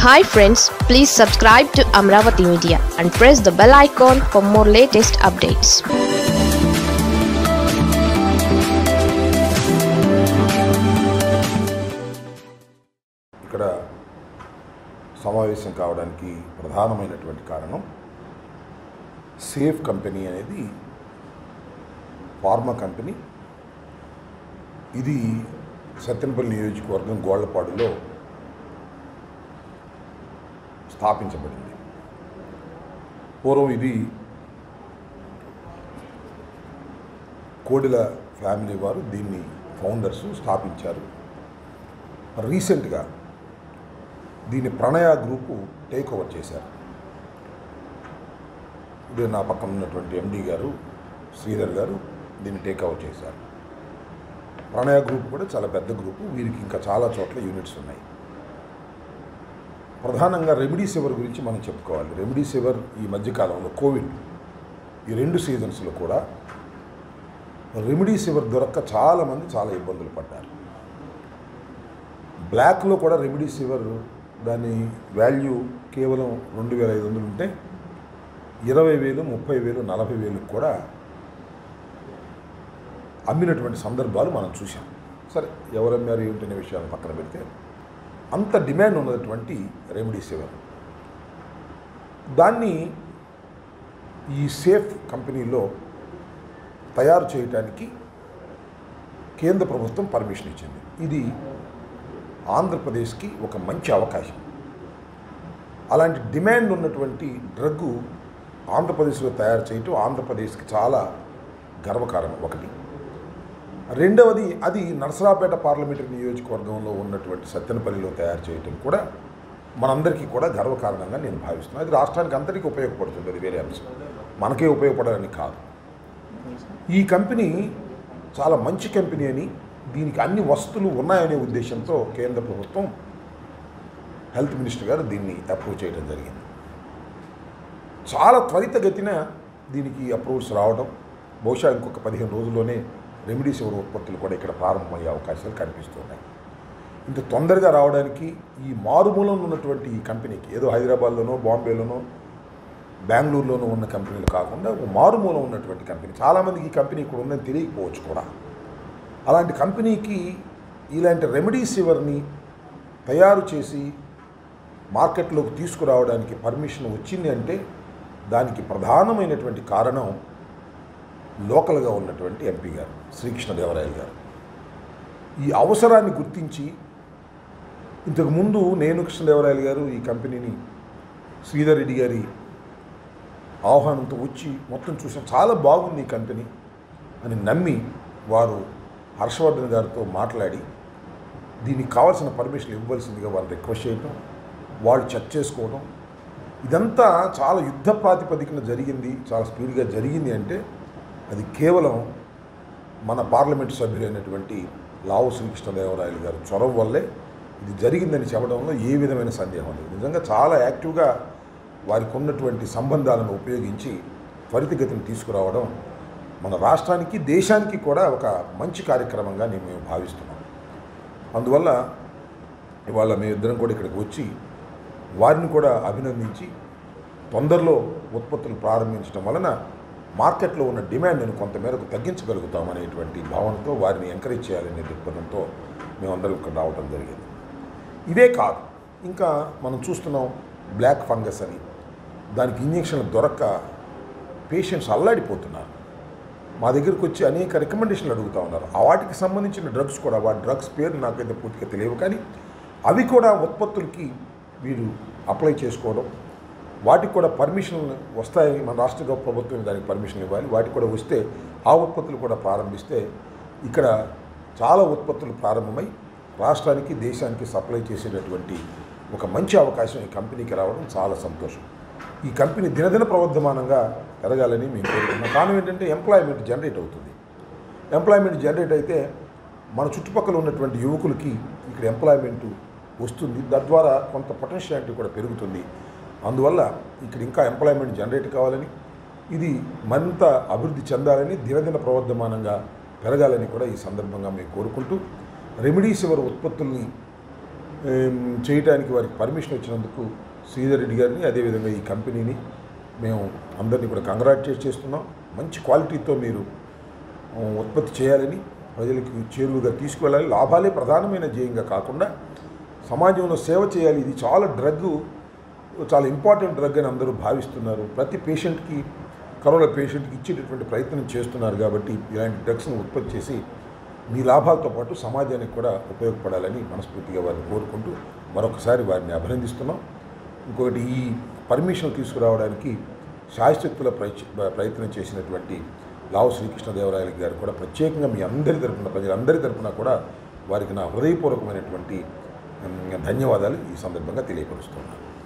hi friends please subscribe to Amaravati media and press the bell icon for more latest updates ఇక్కడ సమావేశం కావడానికి ప్రధానమైనటువంటి కారణం సేఫ్ కంపెనీ అనేది ఫార్మా కంపెనీ ఇది సత్తెనపల్లి నియోజకవర్గం గోళ్లపాడులో స్థాపించబడింది పూర్వం ఇది కోడిల ఫ్యామిలీ వారు దీన్ని ఫౌండర్స్ స్థాపించారు రీసెంట్గా దీన్ని ప్రణయ గ్రూపు టేక్ ఓవర్ చేశారు ఇది నా పక్కన ఉన్నటువంటి ఎండి గారు శ్రీధర్ గారు దీన్ని టేక్ ఓవర్ చేశారు ప్రణయ గ్రూప్ కూడా చాలా పెద్ద గ్రూపు వీరికి ఇంకా చాలా చోట్ల యూనిట్స్ ఉన్నాయి ప్రధానంగా రెమెడీ సివర్ గురించి మనం చెప్పుకోవాలి రెమెడీ సివర్ ఈ మధ్యకాలంలో కోవిడ్ ఈ రెండు సీజన్స్లో కూడా రెమెడీ సివర్ దొరక్క చాలామంది చాలా ఇబ్బందులు పడ్డారు బ్లాక్లో కూడా రెమెడీ సివర్ దాని వాల్యూ కేవలం రెండు వేల ఐదు వందలు ఉంటే ఇరవై వేలు ముప్పై వేలు నలభై వేలు కూడా అమ్మినటువంటి సందర్భాలు మనం చూసాం సరే ఎవరు అమ్మారు ఏమిటనే విషయాన్ని పక్కన పెడితే అంత డిమాండ్ ఉన్నటువంటి రెమెడీ సివర్ దాన్ని ఈ సేఫ్ కంపెనీలో తయారు చేయడానికి కేంద్ర ప్రభుత్వం పర్మిషన్ ఇచ్చింది ఇది ఆంధ్రప్రదేశ్కి ఒక మంచి అవకాశం అలాంటి డిమాండ్ ఉన్నటువంటి డ్రగ్గు ఆంధ్రప్రదేశ్లో తయారు చేయటం ఆంధ్రప్రదేశ్కి చాలా గర్వకారణం ఒకటి రెండవది అది నరసరాపేట పార్లమెంటరీ నియోజకవర్గంలో ఉన్నటువంటి సత్తెనపల్లిలో తయారు చేయటం కూడా మనందరికీ కూడా గర్వకారణంగా నేను భావిస్తున్నాను అది రాష్ట్రానికి అందరికీ ఉపయోగపడుతుంది అది వేరే అంశం మనకే ఉపయోగపడాలని కాదు ఈ కంపెనీ చాలా మంచి కంపెనీ అని దీనికి అన్ని వస్తువులు ఉన్నాయనే ఉద్దేశంతో కేంద్ర ప్రభుత్వం హెల్త్ మినిస్టర్ గారు దీన్ని అప్రూవ్ చేయడం జరిగింది చాలా త్వరితగతిన దీనికి అప్రూవ్స్ రావడం బహుశా ఇంకొక పదిహేను రోజుల్లోనే రెమెడీసివర్ ఉత్పత్తులు కూడా ఇక్కడ ప్రారంభమయ్యే అవకాశాలు కనిపిస్తున్నాయి ఇంత తొందరగా రావడానికి ఈ మారుమూలంలో ఉన్నటువంటి ఈ కంపెనీకి ఏదో హైదరాబాద్లోనో బాంబేలోనో బెంగళూరులోనూ ఉన్న కంపెనీలు కాకుండా ఒక మారుమూలం ఉన్నటువంటి కంపెనీ చాలామందికి ఈ కంపెనీ ఇక్కడ ఉందని తెలియకపోవచ్చు కూడా అలాంటి కంపెనీకి ఇలాంటి రెమెడీసివర్ని తయారు చేసి మార్కెట్లోకి తీసుకురావడానికి పర్మిషన్ వచ్చింది అంటే దానికి ప్రధానమైనటువంటి కారణం లోకల్గా ఉన్నటువంటి ఎంపీ గారు శ్రీకృష్ణదేవరాయలు గారు ఈ అవసరాన్ని గుర్తించి ఇంతకుముందు నేను కృష్ణదేవరాయలు గారు ఈ కంపెనీని శ్రీధర్ రెడ్డి గారి ఆహ్వానంతో వచ్చి మొత్తం చూసాం చాలా బాగుంది ఈ కంపెనీ అని నమ్మి వారు హర్షవర్ధన్ గారితో మాట్లాడి దీనికి కావాల్సిన పర్మిషన్ ఇవ్వాల్సిందిగా వారు రిక్వెస్ట్ చేయటం వాళ్ళు చెక్ చేసుకోవడం ఇదంతా చాలా యుద్ధ ప్రాతిపదికన జరిగింది చాలా స్పీడ్గా జరిగింది అంటే అది కేవలం మన పార్లమెంటు సభ్యులైనటువంటి లావు శ్రీకృష్ణదేవరాయలు గారు చొరవ వల్లే ఇది జరిగిందని చెప్పడంలో ఏ విధమైన సందేహం లేదు నిజంగా చాలా యాక్టివ్గా వారికి ఉన్నటువంటి సంబంధాలను ఉపయోగించి త్వరితగతిని తీసుకురావడం మన రాష్ట్రానికి దేశానికి కూడా ఒక మంచి కార్యక్రమంగా నేను మేము భావిస్తున్నాం అందువల్ల ఇవాళ మేమిద్దరం కూడా ఇక్కడికి వచ్చి వారిని కూడా అభినందించి తొందరలో ఉత్పత్తులు ప్రారంభించడం వలన మార్కెట్లో ఉన్న డిమాండ్ను కొంతమేరకు తగ్గించగలుగుతామనేటువంటి భావనతో వారిని ఎంకరేజ్ చేయాలనే దృక్పథంతో మేమందరం ఇక్కడ రావడం జరిగింది ఇదే కాదు ఇంకా మనం చూస్తున్నాం బ్లాక్ ఫంగస్ అని దానికి ఇంజక్షన్లు దొరక్క పేషెంట్స్ అల్లాడిపోతున్నారు మా దగ్గరికి వచ్చి అనేక రికమెండేషన్లు అడుగుతూ ఉన్నారు ఆ వాటికి సంబంధించిన డ్రగ్స్ కూడా వాటి డ్రగ్స్ పేరు నాకైతే పూర్తిగా తెలియవు కానీ అవి కూడా ఉత్పత్తులకి వీరు అప్లై చేసుకోవడం వాటికి కూడా పర్మిషన్ వస్తాయి మన రాష్ట్ర ప్రభుత్వం దానికి పర్మిషన్ ఇవ్వాలి వాటికి కూడా వస్తే ఆ ఉత్పత్తులు కూడా ప్రారంభిస్తే ఇక్కడ చాలా ఉత్పత్తులు ప్రారంభమై రాష్ట్రానికి దేశానికి సప్లై చేసేటటువంటి ఒక మంచి అవకాశం ఈ కంపెనీకి రావడం చాలా సంతోషం ఈ కంపెనీ దినదిన ప్రవర్ధమానంగా పెరగాలని మేము కోరుకుంటున్నాం కారణం ఏంటంటే ఎంప్లాయ్మెంట్ జనరేట్ అవుతుంది ఎంప్లాయ్మెంట్ జనరేట్ అయితే మన చుట్టుపక్కల ఉన్నటువంటి యువకులకి ఇక్కడ ఎంప్లాయ్మెంట్ వస్తుంది తద్వారా కొంత పొటెన్షియాలిటీ కూడా పెరుగుతుంది అందువల్ల ఇక్కడ ఇంకా ఎంప్లాయ్మెంట్ జనరేట్ కావాలని ఇది మరింత అభివృద్ధి చెందాలని దినదిన ప్రవర్ధమానంగా పెరగాలని కూడా ఈ సందర్భంగా మేము కోరుకుంటూ రెమెడీసివర్ ఉత్పత్తుల్ని ఏం, చేయటానికి వారికి పర్మిషన్ వచ్చినందుకు శ్రీధర్ రెడ్డి గారిని అదేవిధంగా ఈ కంపెనీని మేము అందరినీ కూడా కంగ్రాచులేట్ చేస్తున్నాం మంచి క్వాలిటీతో మీరు ఆ, ఉత్పత్తి చేయాలని ప్రజలకు చేరువుగా తీసుకువెళ్ళాలి లాభాలే ప్రధానమైన ధ్యేయంగా కాకుండా సమాజంలో సేవ చేయాలి ఇది చాలా డ్రగ్ చాలా ఇంపార్టెంట్ డ్రగ్ అని అందరూ భావిస్తున్నారు ప్రతి పేషెంట్కి కరోనా పేషెంట్కి ఇచ్చేటటువంటి ప్రయత్నం చేస్తున్నారు కాబట్టి ఇలాంటి డ్రగ్స్ను ఉత్పత్తి చేసి మీ లాభాలతో పాటు సమాజానికి కూడా ఉపయోగపడాలని మనస్ఫూర్తిగా వారిని కోరుకుంటూ మరొకసారి వారిని అభినందిస్తున్నాం ఇంకొకటి ఈ పర్మిషన్ తీసుకురావడానికి శాశ్వతుల ప్రయత్నం చేసినటువంటి లావు శ్రీకృష్ణదేవరాయలు గారు కూడా ప్రత్యేకంగా మీ అందరి తరపున ప్రజలందరి తరపున కూడా వారికి నా హృదయపూర్వకమైనటువంటి ఉమ్, ధన్యవాదాలు ఈ సందర్భంగా తెలియపరుస్తున్నాను